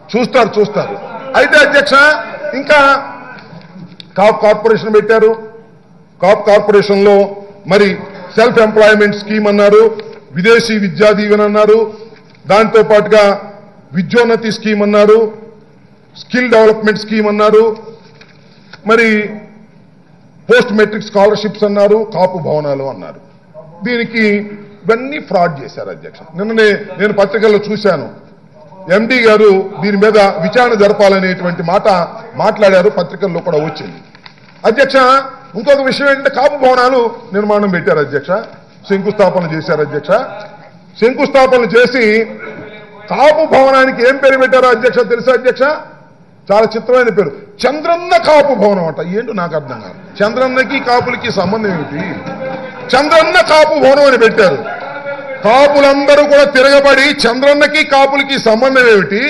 చూస్తారు చూస్తారు అయితే అధ్యక్ష ఇంకా కాప్ కార్పొరేషన్ పెట్టారు కాప్ కార్పొరేషన్ లో మరి సెల్ఫ్ ఎంప్లాయ్మెంట్ స్కీమ్ అన్నారు విదేశీ విద్యా దీవెన అన్నారు దాంతో పాటుగా విద్యోన్నతి స్కీమ్ అన్నారు స్కిల్ డెవలప్మెంట్ స్కీమ్ అన్నారు మరి పోస్ట్ మెట్రిక్ స్కాలర్షిప్స్ అన్నారు కాపు భవనాలు అన్నారు దీనికి ఇవన్నీ ఫ్రాడ్ చేశారు అధ్యక్ష నిన్ననే నేను పత్రికల్లో చూశాను ఎండి గారు దీని మీద విచారణ జరపాలనేటువంటి మాట మాట్లాడారు పత్రికల్లో కూడా వచ్చింది అధ్యక్ష ఇంకొక విషయం ఏంటంటే కాపు భవనాలు నిర్మాణం పెట్టారు అధ్యక్ష శంకుస్థాపన చేశారు అధ్యక్ష శంకుస్థాపన చేసి కాపు భవనానికి ఏం పేరు పెట్టారో అధ్యక్ష తెలుసా అధ్యక్ష చాలా చిత్రమైన పేరు చంద్రన్న కాపు భవనం అంట ఏంటో నాకు అర్థం కాదు చంద్రన్నకి కాపులకి సంబంధం ఏమిటి చంద్రన్న కాపు భవనం అని పెట్టారు కాపులందరూ కూడా తిరగబడి చంద్రన్నకి కాపులకి సంబంధం ఏమిటి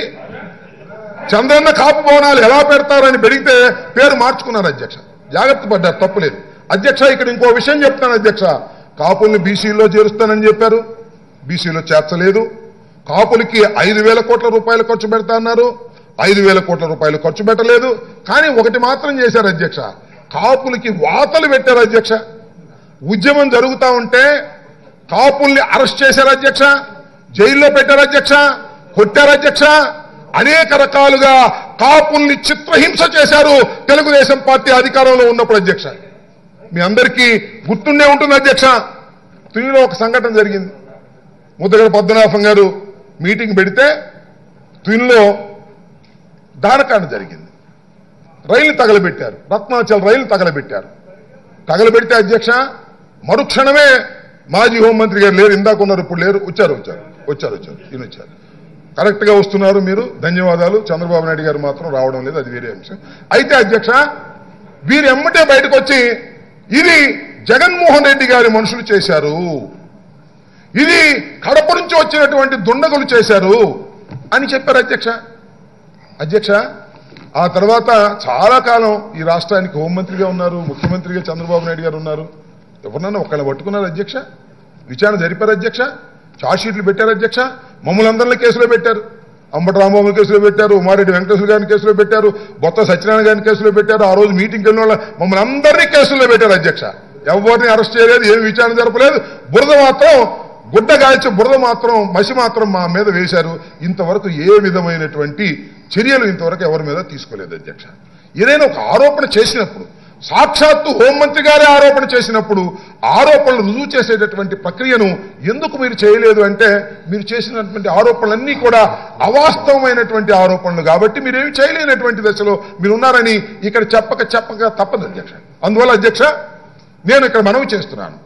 చంద్రన్న కాపు భవనాలు ఎలా పెడతారని పెడిగితే పేరు మార్చుకున్నారు అధ్యక్ష జాగ్రత్త పడ్డారు తప్పులేదు అధ్యక్ష ఇక్కడ ఇంకో విషయం చెప్తాను అధ్యక్ష కాపుల్ని బీసీలో చేరుస్తానని చెప్పారు బీసీలో చేర్చలేదు కాపులకి ఐదు వేల కోట్ల రూపాయలు ఖర్చు పెడతా అన్నారు ఐదు వేల కోట్ల రూపాయలు ఖర్చు పెట్టలేదు కానీ ఒకటి మాత్రం చేశారు అధ్యక్ష కాపులకి వాతలు పెట్టారు అధ్యక్ష ఉద్యమం జరుగుతా ఉంటే కాపుల్ని అరెస్ట్ చేశారు అధ్యక్ష జైల్లో పెట్టారు అధ్యక్ష కొట్టారు అధ్యక్ష అనేక రకాలుగా కాపుల్ని చిత్రహింస చేశారు తెలుగుదేశం పార్టీ అధికారంలో ఉన్నప్పుడు అధ్యక్ష మీ అందరికీ గుర్తుండే ఉంటుంది అధ్యక్ష తునిలో ఒక సంఘటన జరిగింది ముద్దగడ పద్మనాభం గారు మీటింగ్ పెడితే తునిలో దానకాండ జరిగింది రైలు తగలబెట్టారు రత్నాచల్ రైలు తగలబెట్టారు తగలబెడితే అధ్యక్ష మరుక్షణమే మాజీ హోంమంత్రి గారు లేరు ఇందాక ఉన్నారు ఇప్పుడు లేరు వచ్చారు వచ్చారు వచ్చారు వచ్చారు ఈయన వచ్చారు కరెక్ట్ గా వస్తున్నారు మీరు ధన్యవాదాలు చంద్రబాబు నాయుడు గారు మాత్రం రావడం లేదు అది వేరే అంశం అయితే అధ్యక్ష వీరు ఎమ్మటే బయటకు వచ్చి ఇది జగన్మోహన్ రెడ్డి గారి మనుషులు చేశారు ఇది కడప నుంచి వచ్చినటువంటి దుండగులు చేశారు అని చెప్పారు అధ్యక్ష అధ్యక్ష ఆ తర్వాత చాలా కాలం ఈ రాష్ట్రానికి హోంమంత్రిగా ఉన్నారు ముఖ్యమంత్రిగా చంద్రబాబు నాయుడు గారు ఉన్నారు ఎవరినన్నా ఒకళ్ళని పట్టుకున్నారు అధ్యక్ష విచారణ జరిపారు అధ్యక్ష షీట్లు పెట్టారు అధ్యక్ష మమ్మల్ని అందరినీ కేసులో పెట్టారు అంబటి రాంబాబు కేసులో పెట్టారు ఉమారెడ్డి వెంకటేశ్వర గారిని కేసులో పెట్టారు బొత్త సత్యనారాయణ గారిని కేసులో పెట్టారు ఆ రోజు మీటింగ్కి వెళ్ళిన వాళ్ళ మమ్మల్ని అందరినీ కేసుల్లో పెట్టారు అధ్యక్ష ఎవరిని అరెస్ట్ చేయలేదు ఏమి విచారణ జరపలేదు బురద మాత్రం గుడ్డ గాల్చి బురద మాత్రం మసి మాత్రం మా మీద వేశారు ఇంతవరకు ఏ విధమైనటువంటి చర్యలు ఇంతవరకు ఎవరి మీద తీసుకోలేదు అధ్యక్ష ఏదైనా ఒక ఆరోపణ చేసినప్పుడు సాక్షాత్తు హోంమంత్రి గారే ఆరోపణ చేసినప్పుడు ఆరోపణలు రుజువు చేసేటటువంటి ప్రక్రియను ఎందుకు మీరు చేయలేదు అంటే మీరు చేసినటువంటి ఆరోపణలన్నీ కూడా అవాస్తవమైనటువంటి ఆరోపణలు కాబట్టి మీరేమి చేయలేనటువంటి దశలో మీరు ఉన్నారని ఇక్కడ చెప్పక చెప్పక తప్పదు అధ్యక్ష అందువల్ల అధ్యక్ష నేను ఇక్కడ మనవి చేస్తున్నాను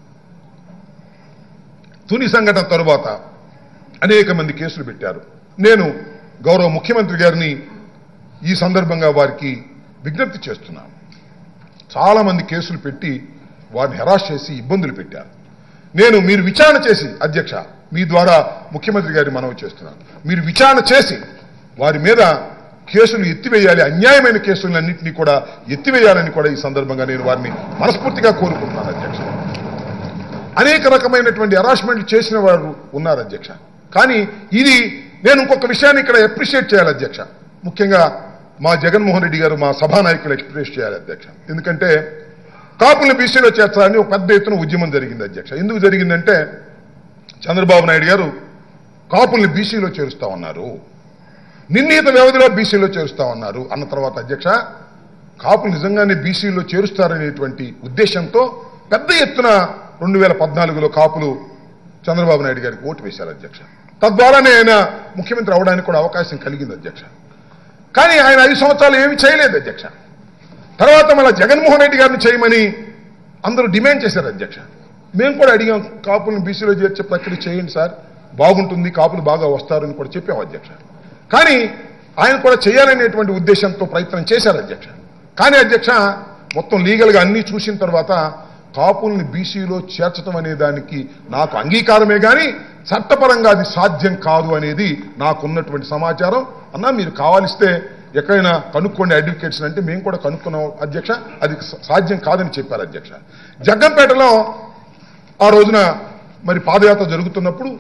తుని సంఘటన తరువాత అనేక మంది కేసులు పెట్టారు నేను గౌరవ ముఖ్యమంత్రి గారిని ఈ సందర్భంగా వారికి విజ్ఞప్తి చేస్తున్నాను చాలా మంది కేసులు పెట్టి వారిని హెరాస్ చేసి ఇబ్బందులు పెట్టారు నేను మీరు విచారణ చేసి అధ్యక్ష మీ ద్వారా ముఖ్యమంత్రి గారి మనవి చేస్తున్నాను మీరు విచారణ చేసి వారి మీద కేసులు ఎత్తివేయాలి అన్యాయమైన కేసులన్నింటినీ కూడా ఎత్తివేయాలని కూడా ఈ సందర్భంగా నేను వారిని మనస్ఫూర్తిగా కోరుకుంటున్నాను అధ్యక్ష అనేక రకమైనటువంటి హెరాస్మెంట్లు చేసిన వారు ఉన్నారు అధ్యక్ష కానీ ఇది నేను ఇంకొక విషయాన్ని ఇక్కడ అప్రిషియేట్ చేయాలి అధ్యక్ష ముఖ్యంగా మా జగన్మోహన్ రెడ్డి గారు మా సభానాయకులు ఎక్స్ప్రెస్ చేయాలి అధ్యక్ష ఎందుకంటే కాపుల్ని బీసీలో చేర్చాలని ఒక పెద్ద ఎత్తున ఉద్యమం జరిగింది అధ్యక్ష ఎందుకు జరిగిందంటే చంద్రబాబు నాయుడు గారు కాపుల్ని బీసీలో చేరుస్తా ఉన్నారు నిర్ణీత వ్యవధిలో బీసీలో చేరుస్తా ఉన్నారు అన్న తర్వాత అధ్యక్ష కాపులు నిజంగానే బీసీలో చేరుస్తారనేటువంటి ఉద్దేశంతో పెద్ద ఎత్తున రెండు వేల పద్నాలుగులో కాపులు చంద్రబాబు నాయుడు గారికి ఓటు వేశారు అధ్యక్ష తద్వారానే ఆయన ముఖ్యమంత్రి అవడానికి కూడా అవకాశం కలిగింది అధ్యక్ష కానీ ఆయన ఐదు సంవత్సరాలు ఏమి చేయలేదు అధ్యక్ష తర్వాత మళ్ళీ జగన్మోహన్ రెడ్డి గారిని చేయమని అందరూ డిమాండ్ చేశారు అధ్యక్ష మేము కూడా అడిగాం కాపులను బీసీలో చేర్చే ప్రక్రియ చేయండి సార్ బాగుంటుంది కాపులు బాగా వస్తారని కూడా చెప్పాం అధ్యక్ష కానీ ఆయన కూడా చేయాలనేటువంటి ఉద్దేశంతో ప్రయత్నం చేశారు అధ్యక్ష కానీ అధ్యక్ష మొత్తం లీగల్గా అన్నీ చూసిన తర్వాత కాపుల్ని బీసీలో చేర్చడం అనే దానికి నాకు అంగీకారమే కానీ చట్టపరంగా అది సాధ్యం కాదు అనేది నాకున్నటువంటి సమాచారం అన్నా మీరు కావాలిస్తే ఎక్కడైనా కనుక్కోండి అడ్వకేట్స్ అంటే మేము కూడా కనుక్కున్నాం అధ్యక్ష అది స- సాధ్యం కాదని చెప్పారు అధ్యక్ష జగ్గంపేటలో ఆ రోజున మరి పాదయాత్ర జరుగుతున్నప్పుడు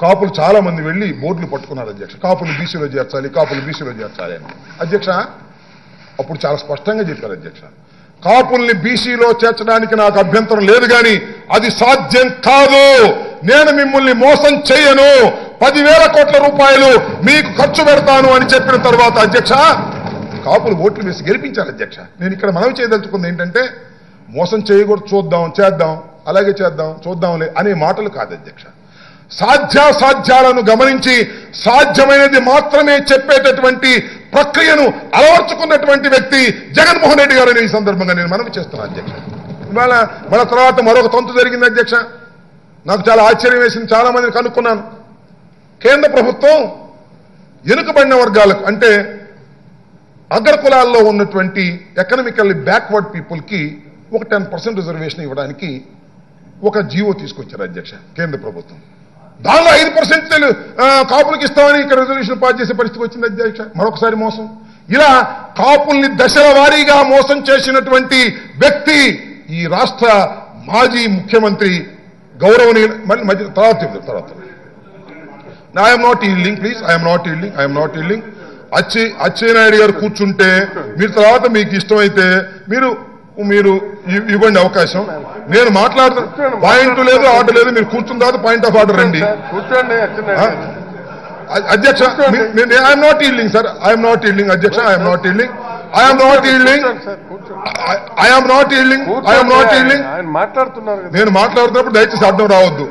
కాపులు చాలా మంది వెళ్ళి బోర్డులు పట్టుకున్నారు అధ్యక్ష కాపులు బీసీలో చేర్చాలి కాపులు బీసీలో చేర్చాలి అని అధ్యక్ష అప్పుడు చాలా స్పష్టంగా చెప్పారు అధ్యక్ష కాపుల్ని బీసీలో చేర్చడానికి నాకు అభ్యంతరం లేదు కానీ అది సాధ్యం కాదు నేను మిమ్మల్ని మోసం చేయను పదివేల కోట్ల రూపాయలు మీకు ఖర్చు పెడతాను అని చెప్పిన తర్వాత అధ్యక్ష కాపులు ఓట్లు వేసి గెలిపించారు అధ్యక్ష నేను ఇక్కడ మనవి చేయదలుచుకుంది ఏంటంటే మోసం చేయకూడదు చూద్దాం చేద్దాం అలాగే చేద్దాం చూద్దాంలే అనే మాటలు కాదు అధ్యక్ష సాధ్యాసాధ్యాలను గమనించి సాధ్యమైనది మాత్రమే చెప్పేటటువంటి ప్రక్రియను అలవర్చుకున్నటువంటి వ్యక్తి జగన్మోహన్ రెడ్డి గారు ఈ సందర్భంగా నేను మనవి చేస్తున్నాను అధ్యక్ష ఇవాళ మన తర్వాత మరొక తంతు జరిగింది అధ్యక్ష నాకు చాలా ఆశ్చర్యం వేసింది చాలా మందిని కనుక్కున్నాను కేంద్ర ప్రభుత్వం వెనుకబడిన వర్గాలకు అంటే అగ్ర కులాల్లో ఉన్నటువంటి ఎకనామికల్లీ బ్యాక్వర్డ్ పీపుల్కి ఒక టెన్ పర్సెంట్ రిజర్వేషన్ ఇవ్వడానికి ఒక జీవో తీసుకొచ్చారు అధ్యక్ష కేంద్ర ప్రభుత్వం దానిలో ఐదు పర్సెంట్ కాపులకు ఇస్తామని ఇక్కడ రిజర్వేషన్ పాస్ చేసే పరిస్థితి వచ్చింది అధ్యక్ష మరొకసారి మోసం ఇలా కాపుల్ని దశల వారీగా మోసం చేసినటువంటి వ్యక్తి ఈ రాష్ట్ర మాజీ ముఖ్యమంత్రి గౌరవనీయ మళ్ళీ మధ్య తర్వాత చెప్తాను తర్వాత I'm not yielding please I'm not yielding I'm not yielding అచ్చి అచ్చెన్నాయుడు గారు కూర్చుంటే మీరు తర్వాత మీకు ఇష్టమైతే మీరు మీరు ఇ- ఇవ్వండి అవకాశం నేను మాట్లాడుతున్నా పాయింట్ లేదు ఆర్డర్ లేదు మీరు కూర్చున్న తర్వాత పాయింట్ ఆఫ్ ఆర్డర్ రండి కూర్చోండి అచ్చెన్నాయుడు ఆ? గారు. అ- అధ్యక్ష I'm not yielding sir I'm not yielding అధ్యక్ష I'm not yielding I'm not yielding కూర్చోండి సార్ కూర్చోండి I'm not yielding I'm not కూర్చోండి ఈల్డింగ్ ఆయన మాట్లాడుతున్నారు కదా నేను మాట్లాడుతున్నప్పుడు దయచేసి అడ్డం రావద్దు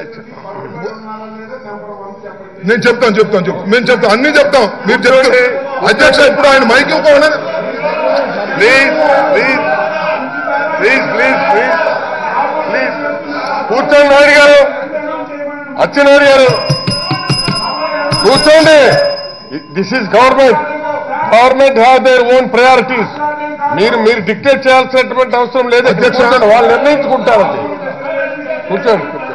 నేను చెప్తాను చెప్తాను చెప్తాను మేము చెప్తాం అన్ని చెప్తాం మీరు చెప్తారు అధ్యక్ష ఇప్పుడు ఆయన మైక్ ఇవ్వకుండా please please please please please please కూర్చోండి నాయుడు గారు అచ్చెన్నాయుడు గారు కూర్చోండి this is government government have their own priorities మీరు మీరు డిక్టేట్ చేయాల్సినటువంటి అవసరం లేదు అధ్యక్ష. కూర్చోండి. వాళ్ళు నిర్ణయించుకుంటారు అది కూర్చోండి కూర్చోండి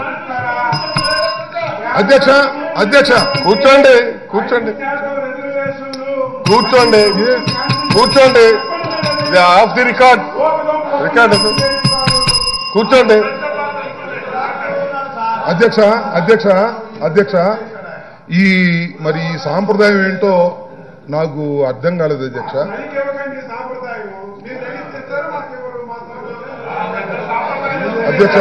అధ్యక్ష అధ్యక్ష కూర్చోండి కూర్చోండి కూర్చోండి కూర్చోండి ఇది ఆఫ్ ది రికార్డ్ రికార్డ్ కూర్చోండి అధ్యక్ష అధ్యక్ష అధ్యక్ష ఈ మరి ఈ సాంప్రదాయం ఏంటో నాకు అర్థం కాలేదు అధ్యక్ష అధ్యక్ష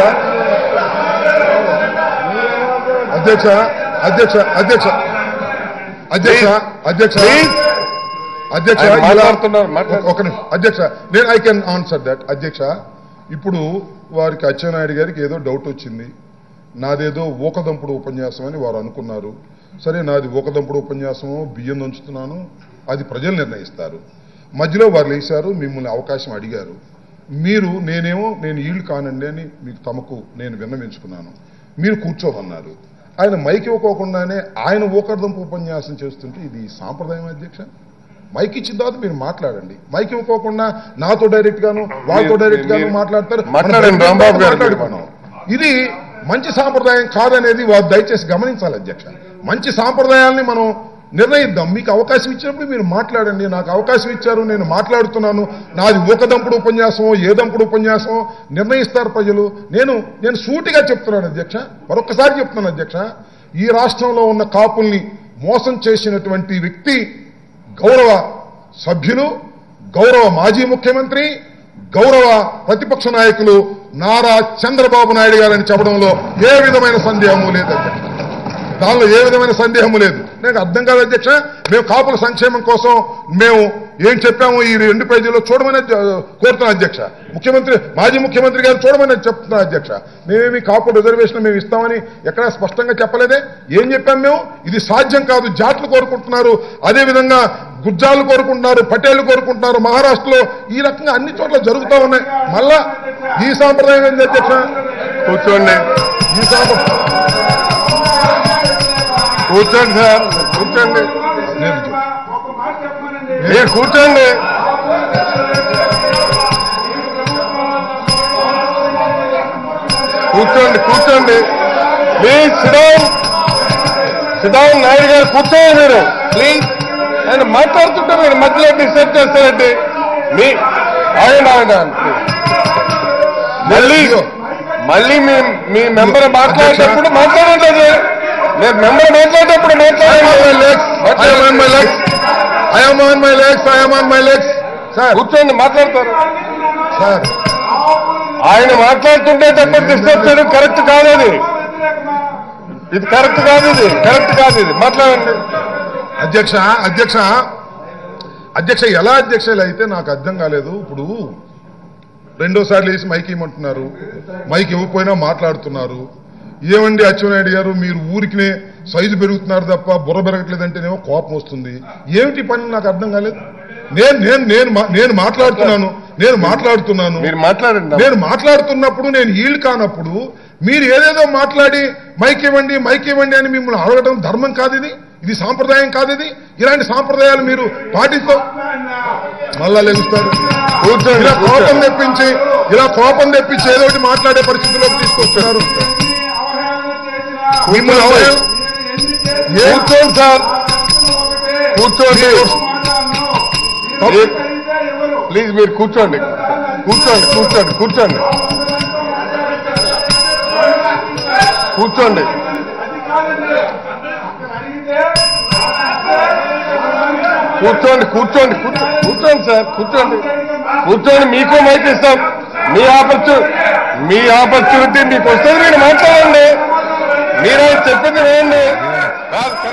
అధ్యక్ష అధ్యక్ష అధ్యక్ష అధ్యక్ష అధ్యక్ష Please. అధ్యక్ష ఆయన ఇలా- మాట్లాడుతున్నారు, మాట్లాడు- ఒక నిమిషం అధ్యక్ష నేను ఐ కెన్ ఆన్సర్ దట్ అధ్యక్ష ఇప్పుడు వారికి అచ్చెన్నాయుడు గారికి ఏదో డౌట్ వచ్చింది నాదేదో ఊకదంపుడు ఉపన్యాసం అని వారు అనుకున్నారు సరే నాది ఊకదంపుడు ఉపన్యాసము బియ్యం దంచుతున్నాను అది ప్రజలు నిర్ణయిస్తారు మధ్యలో వారు లేచారు మిమ్మల్ని అవకాశం అడిగారు మీరు నేనేమో నేను ఈళ్ళు కానండి అని మీకు తమకు నేను విన్నవించుకున్నాను మీరు కూర్చోమన్నారు ఆయన మైక్ ఇవ్వకోకుండానే ఆయన ఊకదంపు ఉపన్యాసం చేస్తుంటే ఇది సాంప్రదాయం అధ్యక్ష మైక్ ఇచ్చిన తర్వాత మీరు మాట్లాడండి మైక్ ఇవ్వకోకుండా నాతో డైరెక్ట్ గాను వాళ్ళతో మీరు- డైరెక్ట్ గాను మీరు- మాట్లాడతారు మాట్లాడండి, మనం రాంబాబు గారు. మాట్లాడుకున్నాం. ఇది మంచి సాంప్రదాయం కాదనేది వారు దయచేసి గమనించాలి అధ్యక్ష మంచి సాంప్రదాయాల్ని మనం నిర్ణయిద్దాం మీకు అవకాశం ఇచ్చినప్పుడు మీరు మాట్లాడండి నాకు అవకాశం ఇచ్చారు నేను మాట్లాడుతున్నాను నాది ఊకదంపుడు ఉపన్యాసమో ఏ దంపుడు ఉపన్యాసమో నిర్ణయిస్తారు ప్రజలు నేను నేను సూటిగా చెప్తున్నాను అధ్యక్ష మరొకసారి చెప్తున్నాను అధ్యక్ష ఈ రాష్ట్రంలో ఉన్న కాపుల్ని మోసం చేసినటువంటి వ్యక్తి గౌరవ సభ్యులు గౌరవ మాజీ ముఖ్యమంత్రి గౌరవ ప్రతిపక్ష నాయకులు నారా చంద్రబాబు నాయుడు గారని చెప్పడంలో ఏ విధమైన సందేహము లేదు అధ్యక్ష దానిలో ఏ విధమైన సందేహము లేదు నాకు అర్థం కాదు అధ్యక్ష మేము కాపుల సంక్షేమం కోసం మేము ఏం చెప్పాము ఈ రెండు పేజీలో చూడమని అధ్య- కోరుతున్నా అధ్యక్ష ముఖ్యమంత్రి మాజీ ముఖ్యమంత్రి గారు చూడమని చెప్తున్నా అధ్యక్ష మేమేమి కాపు రిజర్వేషన్ మేము ఇస్తామని ఎక్కడా స్పష్టంగా చెప్పలేదే ఏం చెప్పాం మేము ఇది సాధ్యం కాదు జాట్లు కోరుకుంటున్నారు అదేవిధంగా గుజ్జాలు కోరుకుంటున్నారు పటేళ్లు కోరుకుంటున్నారు మహారాష్ట్రలో ఈ రకంగా అన్ని చోట్ల జరుగుతూ ఉన్నాయి మళ్ళా ఈ సాంప్రదాయం ఏంది అధ్యక్ష కూర్చోండి ఈ సాంప్రదాయం కూర్చోండి సార్ కూర్చోండి నేను చెప్- మీరు కూర్చోండి కూర్చోండి కూర్చోండి ప్లీజ్ సిడౌన్ సిడౌన్ నాయుడు గారు కూర్చోండి మీరు ప్లీజ్ ఆయన మాట్లాడుతుంటే మీరు మధ్యలో డిస్టర్బ్ చేస్తారండి మీ ఆగండి ఆగండి మళ్ళీ మళ్ళీ మీ మీ మెంబర్ మాట్లాడేటప్పుడు మాట్లాడండి నేను మెంబర్ మాట్లాడేటప్పుడు I am on my legs. I am on my legs. I am on my legs. I am on my legs. Sir కూర్చోండి మాట్లాడతారు సార్ ఆయన మాట్లాడుతుంటే తప్ప డిస్టర్బ్ చేయడం కరెక్ట్ కాదు అది ఇది కరెక్ట్ కాదు ఇది కరెక్ట్ కాదు ఇది మాట్లాడండి అధ్యక్ష అధ్యక్ష అధ్యక్ష ఎలా అధ్యక్షలు అయితే నాకు అర్థం కాలేదు ఇప్పుడు రెండోసారి లేచి మైక్ ఇవ్వమంటున్నారు మైక్ ఇవ్వకపోయినా మాట్లాడుతున్నారు ఏమండి అచ్చెన్నాయుడు గారు మీరు ఊరికినే సైజు పెరుగుతున్నారు తప్ప బుర్ర పెరగట్లేదంటేనేమో కోపం వస్తుంది ఏమిటి పని నాకు అర్థం కాలేదు నేను నేను నేను మా- నేను మాట్లాడుతున్నాను నేను మాట్లాడుతున్నాను మీరు మాట్లాడండి నేను మాట్లాడుతున్నప్పుడు నేను ఈల్డ్ కానప్పుడు మీరు ఏదేదో మాట్లాడి మైక్ ఇవ్వండి మైక్ ఇవ్వండి అని మిమ్మల్ని అడగడం ధర్మం కాదు ఇది ఇది సాంప్రదాయం కాదు ఇది ఇలాంటి సాంప్రదాయాలు మీరు పాటిస్తూ మళ్ళా లెగుస్తారు కూర్చోండి, ఇలా కోపం కూర్చోండి. తెప్పించి ఇలా కోపం తెప్పించి ఏదో ఒకటి మాట్లాడే పరిస్థితిలోకి తీసుకొస్తున్నారు మిమ్మల్ని అవహేళన- ఏ- కూర్చోండి సార్ కూర్చోండి తప్పు- ప్లీజ్ మీరు కూర్చోండి కూర్చోండి కూర్చోండి కూర్చోండి కూర్చోండి కూర్చోండి కూర్చోండి కూర్చో- కూర్చోండి సార్ కూర్చోండి కూర్చోండి మీకు మైక్ ఇస్తాం మీ ఆపర్చునిటీ మీ ఆపర్చునిటీ మీకు వస్తుంది మీరు మాట్లాడండి మీరు ఆయన చెప్పింది వేయండి కాదు